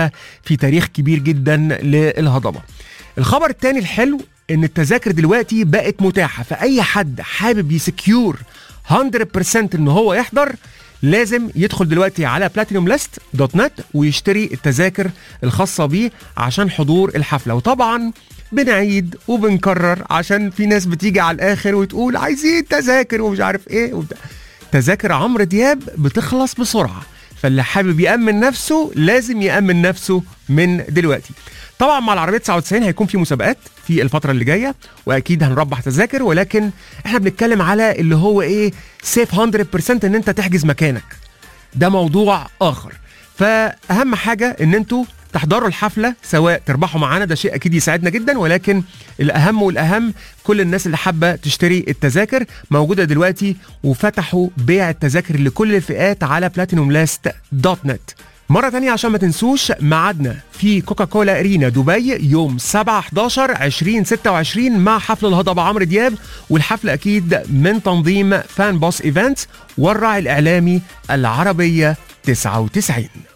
كلها في تاريخ كبير جدا للهضبه الخبر الثاني الحلو ان التذاكر دلوقتي بقت متاحه فاي حد حابب يسكيور 100% ان هو يحضر لازم يدخل دلوقتي على بلاتينوم ليست دوت نت ويشتري التذاكر الخاصه بيه عشان حضور الحفله وطبعا بنعيد وبنكرر عشان في ناس بتيجي على الاخر وتقول عايزين تذاكر ومش عارف ايه وبتاع. تذاكر عمرو دياب بتخلص بسرعه فاللي حابب يأمن نفسه لازم يأمن نفسه من دلوقتي طبعا مع العربية 99 هيكون في مسابقات في الفترة اللي جاية وأكيد هنربح تذاكر ولكن احنا بنتكلم على اللي هو ايه سيف 100% ان انت تحجز مكانك ده موضوع آخر فأهم حاجة ان انتوا تحضروا الحفلة سواء تربحوا معانا ده شيء أكيد يساعدنا جدا ولكن الأهم والأهم كل الناس اللي حابة تشتري التذاكر موجودة دلوقتي وفتحوا بيع التذاكر لكل الفئات على بلاتينوم لاست دوت نت مرة تانية عشان ما تنسوش ميعادنا في كوكاكولا ارينا دبي يوم 7 11 2026 مع حفل الهضبة عمرو دياب والحفل اكيد من تنظيم فان بوس ايفنتس والراعي الاعلامي العربية 99